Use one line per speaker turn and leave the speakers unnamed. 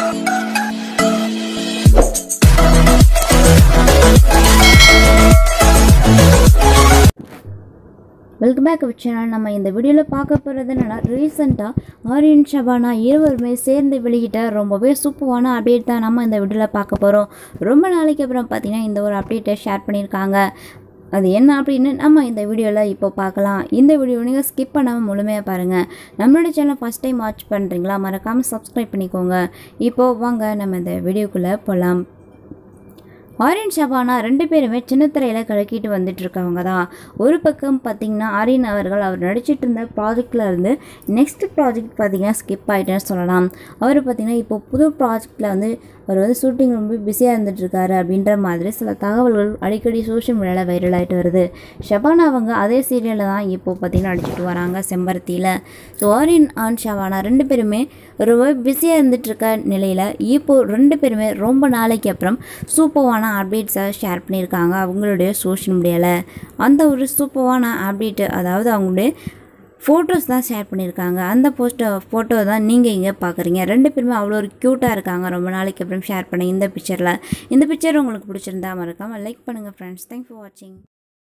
welcome back channel நம்ம இந்த வீடியோவில் பார்க்க போகிறது என்னன்னா ரீசெண்டாக ஆரியன் ஷபானா இருவருமே சேர்ந்து வெளியிட்ட ரொம்பவே சூப்பரான அப்டேட் தான் நம்ம இந்த வீடியோவில் பார்க்க போகிறோம் ரொம்ப நாளைக்கு அப்புறம் பார்த்தீங்கன்னா இந்த ஒரு அப்டேட்டை ஷேர் பண்ணியிருக்காங்க அது என்ன அப்படின்னு நம்ம இந்த வீடியோவில் இப்போ பார்க்கலாம் இந்த வீடியோ நீங்கள் ஸ்கிப் பண்ணாமல் முழுமையாக பாருங்கள் நம்மளோட சேனல் ஃபஸ்ட் டைம் வாட்ச் பண்ணுறீங்களா மறக்காமல் சப்ஸ்கிரைப் பண்ணிக்கோங்க இப்போது வாங்க நம்ம இந்த வீடியோக்குள்ளே போகலாம் ஆரியன் ஷபானா ரெண்டு பேருமே சின்னத்திரையில் கலக்கிட்டு வந்துட்டு இருக்கவங்க தான் ஒரு பக்கம் பார்த்தீங்கன்னா ஆரியன் அவர்கள் அவர் நடிச்சிட்டு இருந்த ப்ராஜெக்டில் இருந்து நெக்ஸ்ட் ப்ராஜெக்ட் பார்த்தீங்கன்னா ஸ்கிப் ஆகிட்டேன்னு சொல்லலாம் அவர் பார்த்தீங்கன்னா இப்போ புது ப்ராஜெக்டில் வந்து அவர் வந்து ஷூட்டிங் ரொம்ப பிஸியாக இருந்துட்டு இருக்காரு அப்படின்ற மாதிரி சில தகவல்கள் அடிக்கடி சோஷியல் மீடியாவில் வைரல் ஆகிட்டு வருது ஷபானா அவங்க அதே சீரியலில் தான் இப்போ பார்த்தீங்கன்னா நடிச்சிட்டு வராங்க செம்பருத்தியில் ஸோ ஆரியன் ஆன் ஷபானா ரெண்டு பேருமே ரொம்ப பிஸியாக இருந்துட்டு இருக்க நிலையில் இப்போ ரெண்டு பேருமே ரொம்ப நாளைக்கு அப்புறம் சூப்பரான அப்டேட்ஸை ஷேர் பண்ணியிருக்காங்க அவங்களுடைய சோஷியல் மீடியாவில் அந்த ஒரு சூப்பரான அப்டேட்டு அதாவது அவங்களுடைய ஃபோட்டோஸ் தான் ஷேர் பண்ணியிருக்காங்க அந்த போஸ்ட்டோ ஃபோட்டோ தான் நீங்கள் இங்கே பார்க்குறீங்க ரெண்டு பேருமே அவ்வளோ ஒரு க்யூட்டாக இருக்காங்க ரொம்ப நாளைக்கு அப்புறம் ஷேர் பண்ண இந்த பிக்சரில் இந்த பிக்சர் உங்களுக்கு பிடிச்சிருந்தா மறக்காமல் லைக் பண்ணுங்கள் ஃப்ரெண்ட்ஸ் தேங்க்ஸ் ஃபார் வாட்சிங்